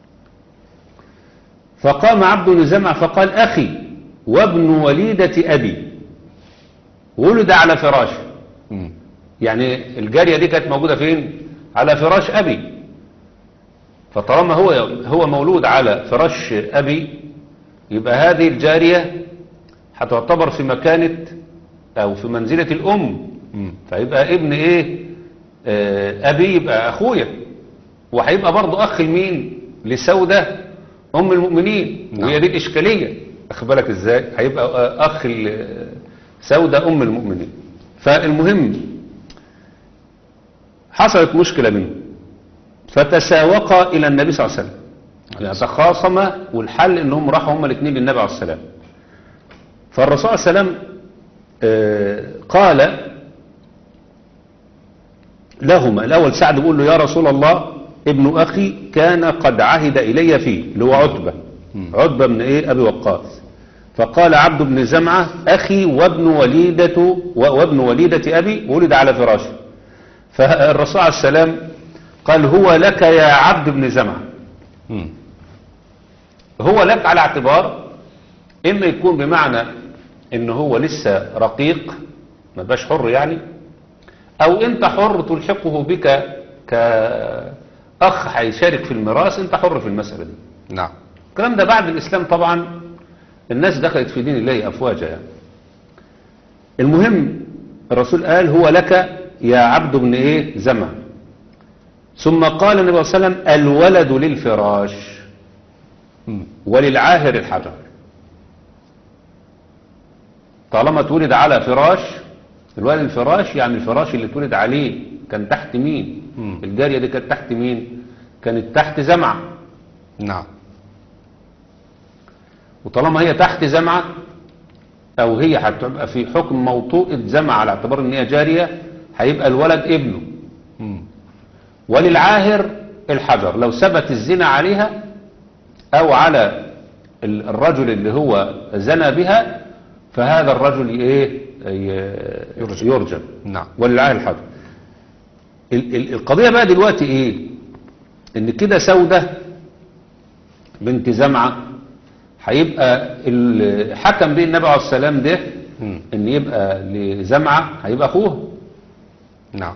فقام عبد بن زمعة فقال أخي وابن وليدة أبي ولد على فراشه مم. يعني الجارية دي كانت موجودة فين على فراش أبي فطالما هو هو مولود على فراش أبي يبقى هذه الجارية هتعتبر في مكانة أو في منزلة الأم مم. فيبقى ابن إيه آه، أبي يبقى أخويا وهيبقى برضه أخ لمين لسودة أم المؤمنين نعم. وهي دي الإشكالية أخد بالك إزاي هيبقى آه، أخ ل- سودة أم المؤمنين فالمهم حصلت مشكلة بينهم فتساوقا إلى النبي صلى الله عليه وسلم يعني تخاصما والحل انهم راحوا هما الاثنين للنبي عليه السلام فالرسول عليه السلام آه، قال لهما الأول سعد بيقول له يا رسول الله ابن أخي كان قد عهد إلي فيه اللي هو عتبة عتبة من إيه أبي وقاص فقال عبد بن زمعة أخي وابن وليدة و- وابن وليدة أبي ولد على فراشه فالرسول عليه السلام قال هو لك يا عبد بن زمعة مم. هو لك على اعتبار إما يكون بمعنى إن هو لسه رقيق ما بقاش حر يعني أو أنت حر تلحقه بك اخ هيشارك في الميراث انت حر في المسألة دي نعم الكلام ده بعد الاسلام طبعا الناس دخلت في دين الله افواجا يعني المهم الرسول قال هو لك يا عبد بن ايه زمع ثم قال النبي صلى الله عليه وسلم الولد للفراش مم. وللعاهر الحجر طالما اتولد على فراش الولد الفراش يعني الفراش اللي اتولد عليه كان تحت مين مم. الجارية دي كانت تحت مين كانت تحت زمعة نعم وطالما هي تحت زمعة او هي هتبقى في حكم موطوءة زمعة على اعتبار ان هي جارية هيبقى الولد ابنه مم. وللعاهر الحجر لو ثبت الزنا عليها او على ال- الرجل اللي هو زنى بها فهذا الرجل ايه ي- يرجم. يرجم نعم وللعاهر الحجر ال- ال- القضية بقى دلوقتي ايه ان كده سودة بنت زمعة هيبقى الحكم بين النبي عليه السلام ده مم. ان يبقى لزمعة هيبقى اخوها نعم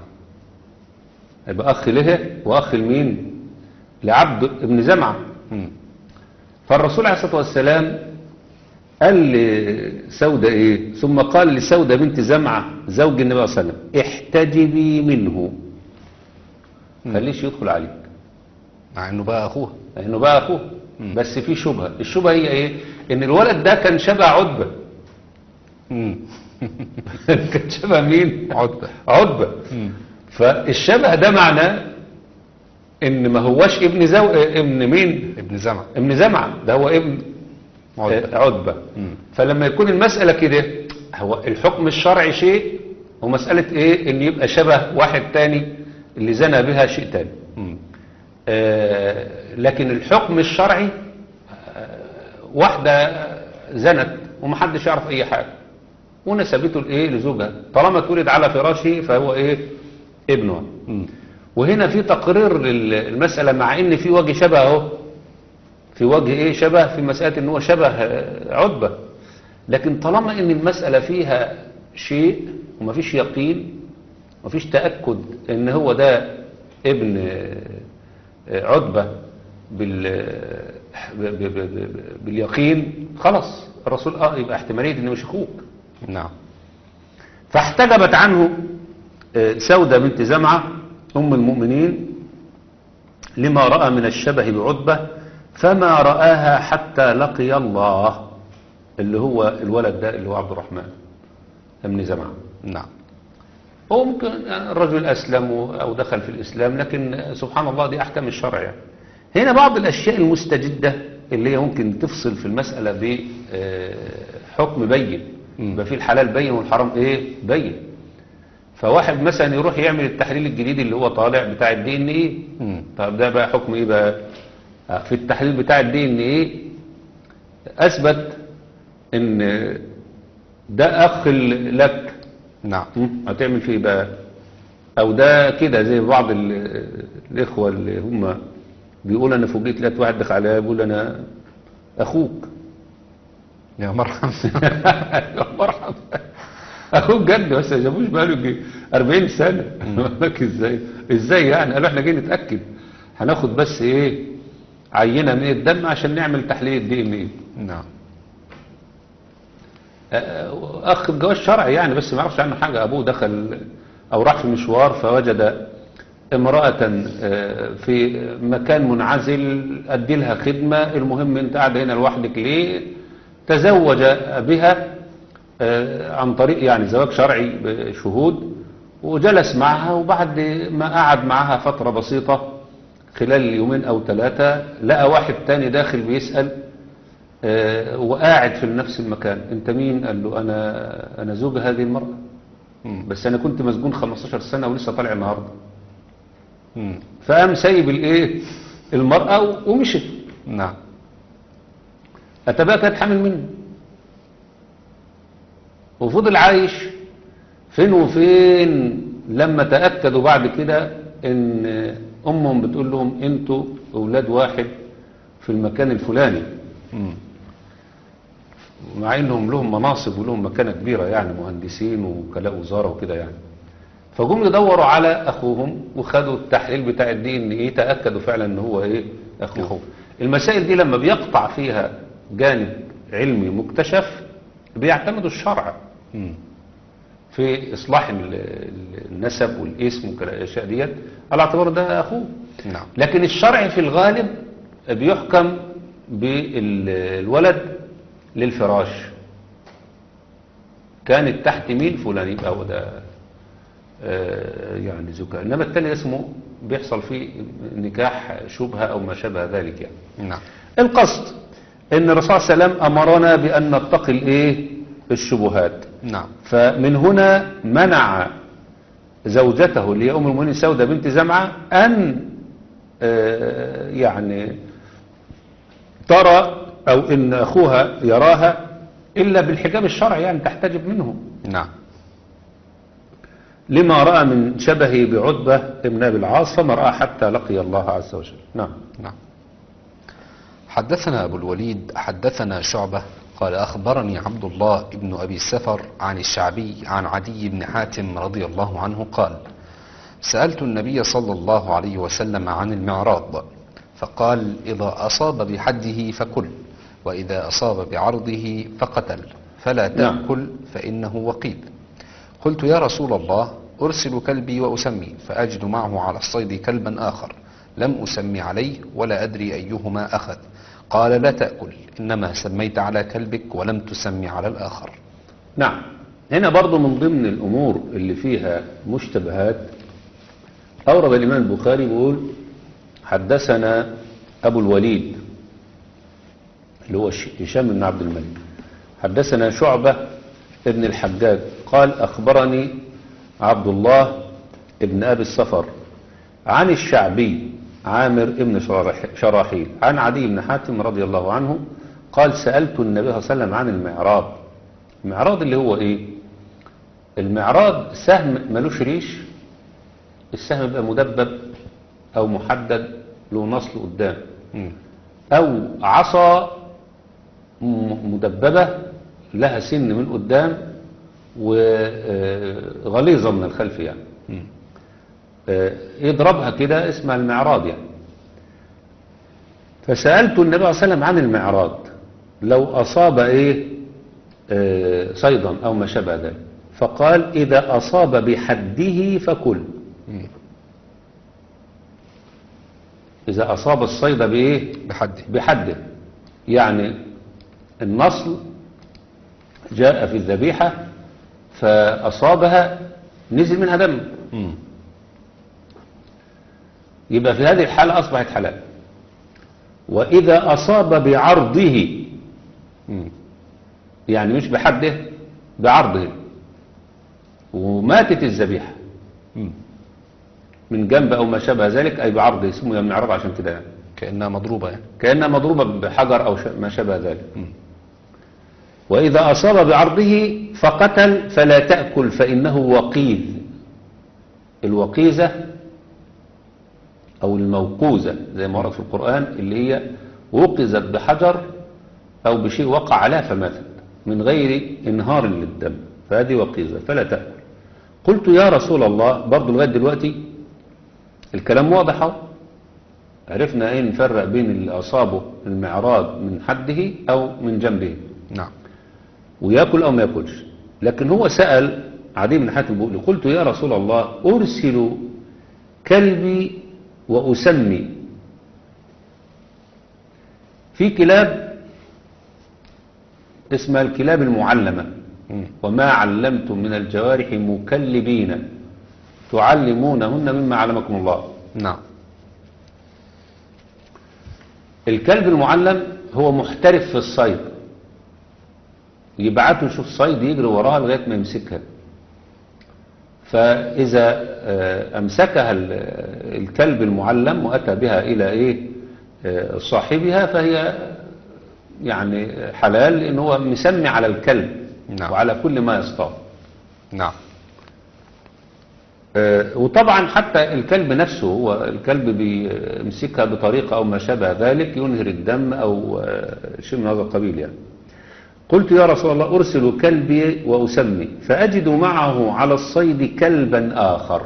هيبقى اخ له واخ لمين لعبد ابن زمعة مم. فالرسول عليه الصلاة والسلام قال لسودة ايه ثم قال لسودة بنت زمعة زوج النبي صلى الله عليه وسلم احتجبي منه خليش يدخل عليك مع انه بقى اخوها لانه بقى اخوه بس في شبهة الشبهة هي ايه ان الولد ده كان شبه عتبة مم. كان شبه مين عتبة عتبة مم. فالشبه ده معناه ان ما هوش ابن زو... ابن مين ابن زمع ابن زمعة ده هو ابن عتبة. آه، عتبة مم. فلما يكون المسألة كده هو الحكم الشرعي شيء ومسألة ايه ان يبقى شبه واحد تاني اللي زنى بها شيء تاني مم. آه، لكن الحكم الشرعي آه، واحدة زنت ومحدش يعرف اي حاجة ونسبته لايه لزوجها طالما اتولد على فراشه فهو ايه ابنها مم. وهنا في تقرير للمسألة مع ان في وجه شبه اهو في وجه ايه شبه في مسألة ان هو شبه آه، عتبة لكن طالما ان المسألة فيها شيء ومفيش يقين مفيش تأكد ان هو ده ابن آه، آه، عتبة بال ب- ب- ب- ب- باليقين خلاص الرسول اه يبقى احتمالية ان مش اخوك نعم فاحتجبت عنه آه، سودة بنت زمعة أم المؤمنين لما رأى من الشبه بعتبة فما رآها حتى لقي الله اللي هو الولد ده اللي هو عبد الرحمن بن زمعة نعم هو ممكن الرجل أسلم أو دخل في الإسلام لكن سبحان الله دي أحكام الشرع يعني. هنا بعض الأشياء المستجدة اللي هي ممكن تفصل في المسألة بحكم بين مم. يبقى في الحلال بين والحرام إيه بين فواحد مثلا يروح يعمل التحليل الجديد اللي هو طالع بتاع الدي ان ايه مم. طب ده بقى حكم ايه بقى آه، في التحليل بتاع الدي ان ايه اثبت ان ده اخ لك نعم مم. هتعمل فيه بقى او ده كده زي بعض ال- الاخوه اللي هم بيقول انا فوجئت لقيت واحد دخل عليا بيقول انا اخوك يا مرحبا يا مرحبا اخوك جد بس ما جابوش بقاله يجي 40 سنه لك ازاي ازاي يعني قالوا احنا جايين نتاكد هناخد بس ايه عينه من الدم عشان نعمل تحليل الدي ان ايه نعم اخ بجواز شرعي يعني بس ما يعرفش عنه حاجه ابوه دخل او راح في مشوار فوجد امرأة آه، في مكان منعزل أدي لها خدمة المهم أنت قاعد هنا لوحدك ليه تزوج بها آه، عن طريق يعني زواج شرعي بشهود وجلس معها وبعد ما قعد معها فترة بسيطة خلال يومين أو ثلاثة لقى واحد تاني داخل بيسأل آه، وقاعد في نفس المكان انت مين قال له انا انا زوج هذه المرأة مم. بس انا كنت مسجون 15 سنة ولسه طالع النهاردة مم. فقام سايب الايه المرأة و- ومشي نعم اتبقى كانت حامل منه وفضل عايش فين وفين لما تأكدوا بعد كده ان امهم بتقول لهم انتوا اولاد واحد في المكان الفلاني مم. مع انهم لهم مناصب ولهم مكانة كبيرة يعني مهندسين ووكلاء وزارة وكده يعني فجم يدوروا على اخوهم وخدوا التحليل بتاع الدي ان ايه تاكدوا فعلا ان هو ايه اخوه أخوه. المسائل دي لما بيقطع فيها جانب علمي مكتشف بيعتمدوا الشرع مم. في اصلاح ال- ال- النسب والاسم والاشياء ديت على اعتبار ده اخوه نعم لكن الشرع في الغالب بيحكم بالولد للفراش كانت تحت مين فلان يبقى هو ده آه، يعني زكاة انما التاني اسمه بيحصل فيه نكاح شبهة او ما شابه ذلك يعني نعم القصد ان الرسول صلى الله عليه وسلم امرنا بان نتقي الايه الشبهات نعم فمن هنا منع زوجته اللي هي ام المؤمنين سودة بنت زمعة ان آه، يعني ترى او ان اخوها يراها الا بالحجاب الشرعي يعني تحتجب منه نعم لما رأى من شبهه بعتبة ابن ابي العاص فما رأى حتى لقي الله عز وجل نعم نعم حدثنا أبو الوليد حدثنا شعبة قال أخبرني عبد الله بن أبي السفر عن الشعبي عن عدي بن حاتم رضي الله عنه قال سألت النبي صلى الله عليه وسلم عن المعراض فقال إذا أصاب بحده فكل وإذا أصاب بعرضه فقتل فلا نعم. تأكل فإنه وقيد قلت يا رسول الله أرسل كلبي وأسمي فأجد معه على الصيد كلبا آخر لم أسمي عليه ولا أدري أيهما أخذ قال لا تأكل إنما سميت على كلبك ولم تسمي على الآخر نعم هنا برضو من ضمن الأمور اللي فيها مشتبهات أورد الإمام البخاري بيقول حدثنا أبو الوليد اللي هو ش- هشام بن عبد الملك حدثنا شعبة ابن الحجاج قال أخبرني عبد الله ابن أبي الصفر عن الشعبي عامر ابن شراح- شراحيل عن عدي بن حاتم رضي الله عنه قال سألت النبي صلى الله عليه وسلم عن المعراض المعراض اللي هو ايه المعراض سهم ملوش ريش السهم يبقى مدبب او محدد له نصل قدام مم. او عصا م- مدببة لها سن من قدام وغليظة من الخلف يعني مم. آه، يضربها كده اسمها المعراض يعني فسألت النبي صلى الله عليه وسلم عن المعراض لو أصاب إيه آه، صيدا أو ما شابه ذلك فقال إذا أصاب بحده فكل مم. إذا أصاب الصيد بإيه بحده بحده يعني النصل جاء في الذبيحة فأصابها نزل منها دم مم. يبقى في هذه الحالة أصبحت حلال وإذا أصاب بعرضه مم. يعني مش بحده بعرضه وماتت الذبيحة مم. من جنب أو ما شابه ذلك أي بعرضه اسمه يوم العرض عشان كده يعني كأنها مضروبة يعني كأنها مضروبة بحجر أو ش- ما شابه ذلك مم. وإذا أصاب بعرضه فقتل فلا تأكل فإنه وقيذ الوقيزة أو الموقوزة زي ما ورد في القرآن اللي هي وقزت بحجر أو بشيء وقع عليها فماتت من غير انهار للدم فهذه وقيزة فلا تأكل قلت يا رسول الله برضو لغاية دلوقتي الكلام واضح اهو عرفنا ايه نفرق بين اللي أصابه المعراض من حده أو من جنبه نعم وياكل او ما ياكلش لكن هو سأل عدي بن حاتم بيقول لي، قلت يا رسول الله ارسل كلبي واسمي في كلاب اسمها الكلاب المعلمة مم. وما علمتم من الجوارح مكلبين تعلمونهن مما علمكم الله نعم الكلب المعلم هو محترف في الصيد يبعته يشوف صيد يجري وراها لغاية ما يمسكها فإذا آه، أمسكها ال- الكلب المعلم وأتى بها إلى إيه آه، صاحبها فهي يعني حلال لأن هو مسمي على الكلب نعم. وعلى كل ما يصطاد نعم آه، وطبعا حتى الكلب نفسه هو الكلب بيمسكها بطريقة أو ما شابه ذلك ينهر الدم أو آه، شيء من هذا القبيل يعني قلت يا رسول الله أرسل كلبي وأسمي فأجد معه على الصيد كلبا آخر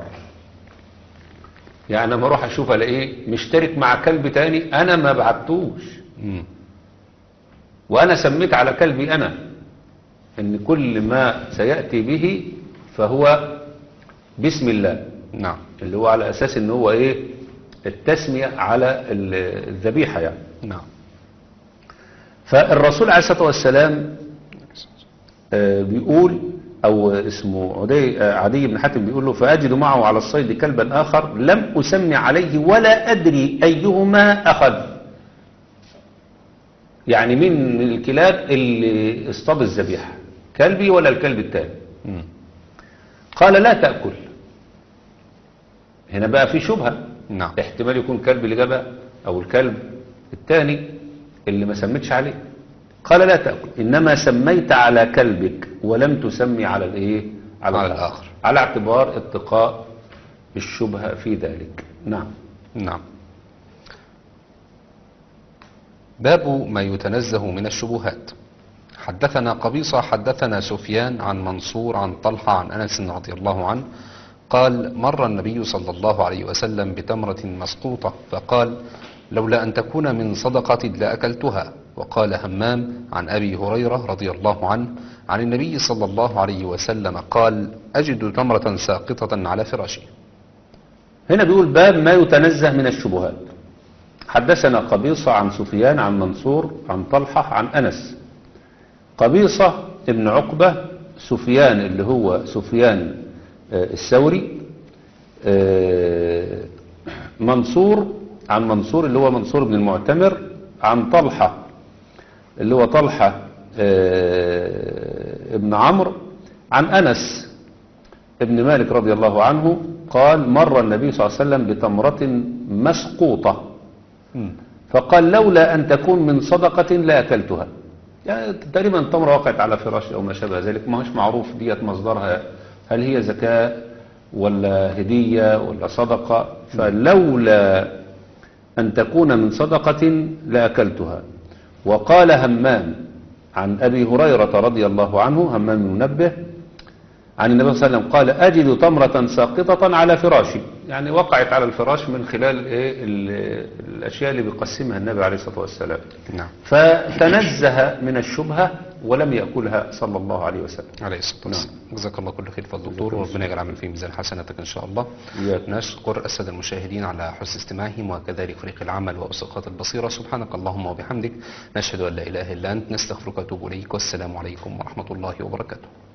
يعني لما اروح اشوف الاقيه مشترك مع كلب تاني انا ما بعتوش مم. وانا سميت على كلبي انا ان كل ما سيأتي به فهو بسم الله نعم اللي هو على اساس ان هو ايه التسمية على ال- الذبيحة يعني نعم فالرسول عليه الصلاة والسلام آه، بيقول او اسمه عدي, آه، عدي بن حاتم بيقول له فاجد معه على الصيد كلبا اخر لم اسمي عليه ولا ادري ايهما اخذ يعني مين من الكلاب اللي اصطاد الذبيحه كلبي ولا الكلب التاني مم. قال لا تاكل هنا بقى في شبهه نعم احتمال يكون كلب اللي جابها او الكلب الثاني اللي ما سميتش عليه قال لا تأكل إنما سميت على كلبك ولم تسمي على الإيه على الآخر. على اعتبار اتقاء الشبهة في ذلك نعم نعم باب ما يتنزه من الشبهات حدثنا قبيصة حدثنا سفيان عن منصور عن طلحة عن أنس رضي الله عنه قال مر النبي صلى الله عليه وسلم بتمرة مسقوطة فقال لولا أن تكون من صدقة لأكلتها وقال همام عن أبي هريرة رضي الله عنه عن النبي صلى الله عليه وسلم قال أجد تمرة ساقطة على فراشي هنا بيقول باب ما يتنزه من الشبهات حدثنا قبيصة عن سفيان عن منصور عن طلحة عن أنس قبيصة ابن عقبة سفيان اللي هو سفيان آه، الثوري آه، منصور عن منصور اللي هو منصور بن المعتمر عن طلحة اللي هو طلحة آه، ابن عمرو عن أنس ابن مالك رضي الله عنه قال مر النبي صلى الله عليه وسلم بتمرة مسقوطة فقال لولا أن تكون من صدقة لأكلتها يعني تقريبا تمرة وقعت على فراش أو ما شابه ذلك ما هوش معروف ديت مصدرها هل هي زكاة ولا هدية ولا صدقة فلولا أن تكون من صدقة لأكلتها وقال همام عن أبي هريرة رضي الله عنه همام بن منبه عن النبي صلى الله عليه وسلم قال أجد تمرة ساقطة على فراشي يعني وقعت على الفراش من خلال إيه ال- الأشياء اللي بيقسمها النبي عليه الصلاة والسلام نعم فتنزه من الشبهة ولم يأكلها صلى الله عليه وسلم عليه الصلاة والسلام جزاك الله كل خير فضل دكتور وربنا يجعل عمل في ميزان حسناتك إن شاء الله إياك. نشكر السادة المشاهدين على حسن استماعهم وكذلك فريق العمل وأسقاط البصيرة سبحانك اللهم وبحمدك نشهد أن لا إله إلا أنت نستغفرك ونتوب إليك والسلام عليكم ورحمة الله وبركاته